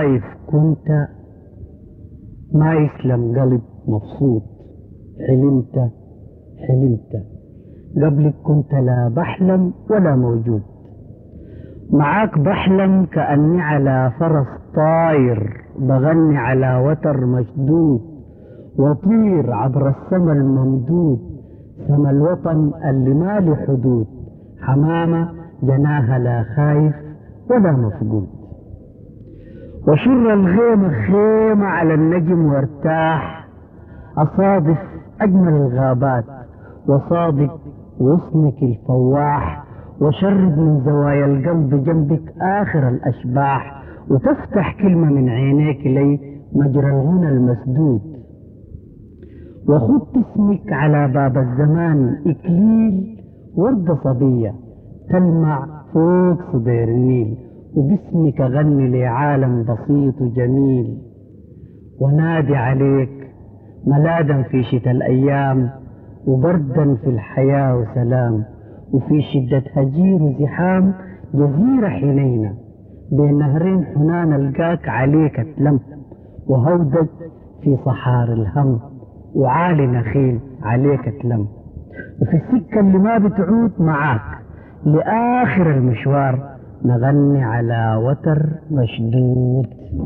خايف كنت ما يسلم قلب مبسوط حلمت حلمت قبلك كنت لا بحلم ولا موجود معاك بحلم كأني على فرس طاير بغني على وتر مشدود وطير عبر السما الممدود سما الوطن اللي ما له حدود حمامة جناها لا خايف ولا مفقود وشر الغيمة خيمة على النجم وارتاح أصادف أجمل الغابات وصادق غصنك الفواح وشرد من زوايا القلب جنبك آخر الأشباح وتفتح كلمة من عينيك لي مجرى الغنى المسدود وخط اسمك على باب الزمان إكليل وردة صبية تلمع فوق صدير النيل وباسمك غني لعالم بسيط وجميل ونادي عليك ملادا في شتاء الأيام وبردا في الحياة وسلام وفي شدة هجير وزحام جزيرة حنينة بين نهرين حنان القاك عليك تلم وهودج في صحار الهم وعالي نخيل عليك تلم وفي السكة اللي ما بتعود معاك لآخر المشوار نغني على وتر مشدود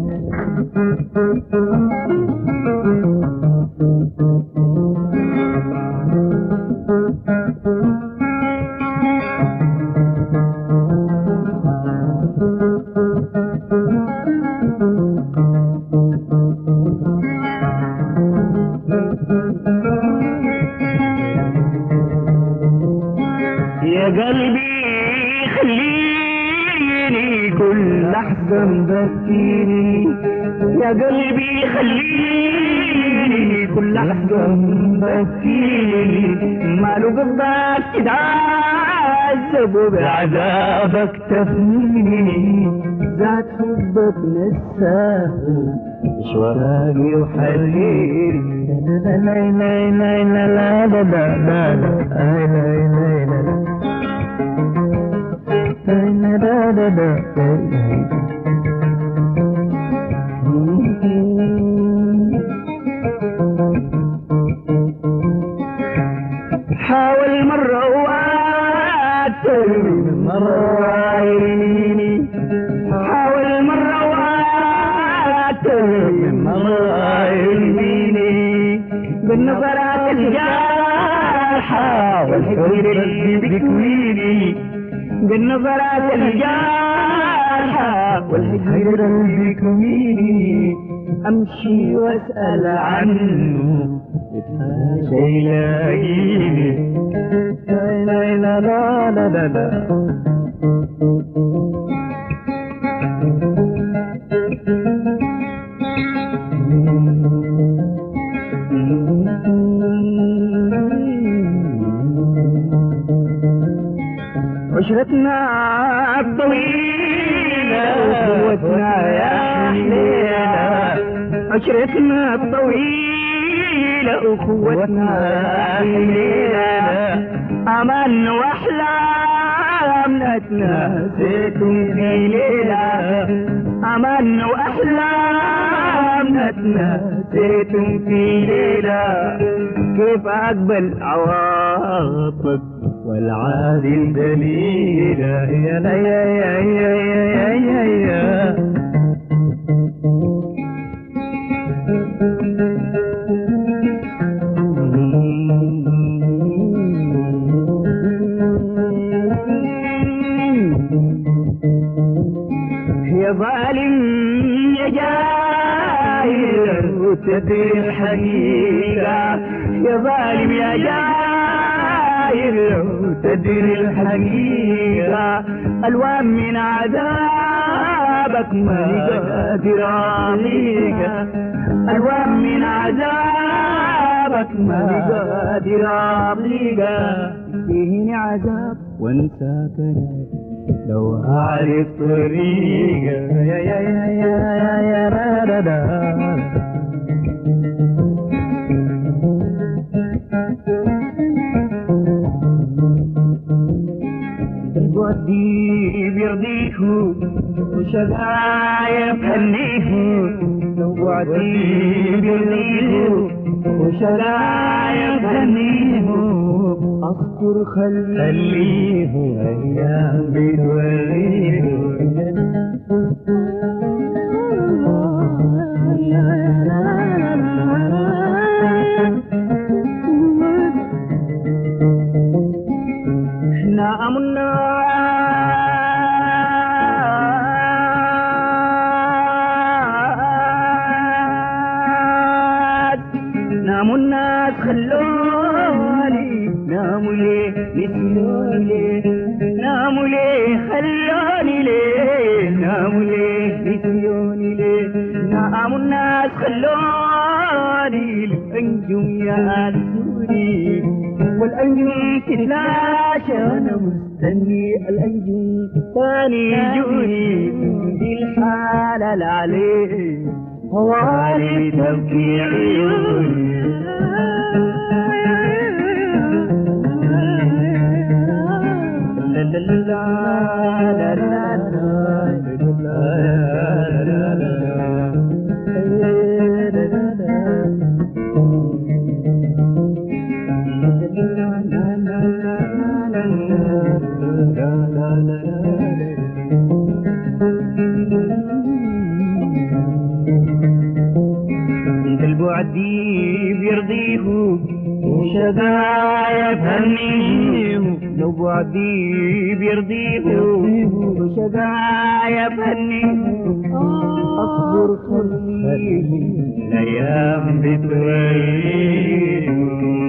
يا قلبي خليني كل لحظة مبكيني يا قلبي خليني كل لحظة مبكيني ما له قصدك تتعذب وبعذابك تفنيني ذات حبك نساه اشواقي وحريري لا لا لا لا لا لا لا لا لا لا لا لا لا حاول مرة وأكثر من مرة يرميني حاول مرة وأكثر من مرة يرميني بالنظرات الجارحة والحجر اللي بكويني بالنظرات الجارحة والحجر اللي بكويني أمشي وأسأل عنه يتحاشى يلاقيني لا لا لا لا لا لا عشرتنا الطويلة وقوتنا يا حليلة عشرتنا الطويلة أخوتنا حليلة أمل وأحلامنا تناسيتم في ليلة أمل وأحلامنا تناسيتم في ليلة كيف أقبل عواطفك والعازل دليلا يا لا يا يا يا يا يا يا يا يا ظالم يا جاهل وتدري الحقيقة يا ظالم يا جاهل وتدري الحقيقة ألوان من عذابك ما قادر أعطيك ألوان من عذابك ما قادر أعطيك فيهني عذاب وانساك أنا لو أعرف طريقة يا يا يا يا يا يا لا لا لا الودي بيرضيك وشقايا بهنيه لو وعدي بيرضيه وشقايا بهنيه اصبر خليه ايام بتوريه نعم الناس نام الناس خلوني ناموا ليه نسيوني ليه ناموا ليه خلوني ليه ناموا ليه نسيوني ليه نام الناس خلوني الأنجم يأنسوني والأنجم تتلاشى أنا مستني الأنجم تاني يجوني دي الحالة اللي عليه هوالي تبكي عيوني لا لا لا لا لا لا لا لا قلبه عدي بيرضيه وشقايا بهنيه لو بعدي بيرضيه وشقايا بهنيه اصبر خليه الايام بتوريه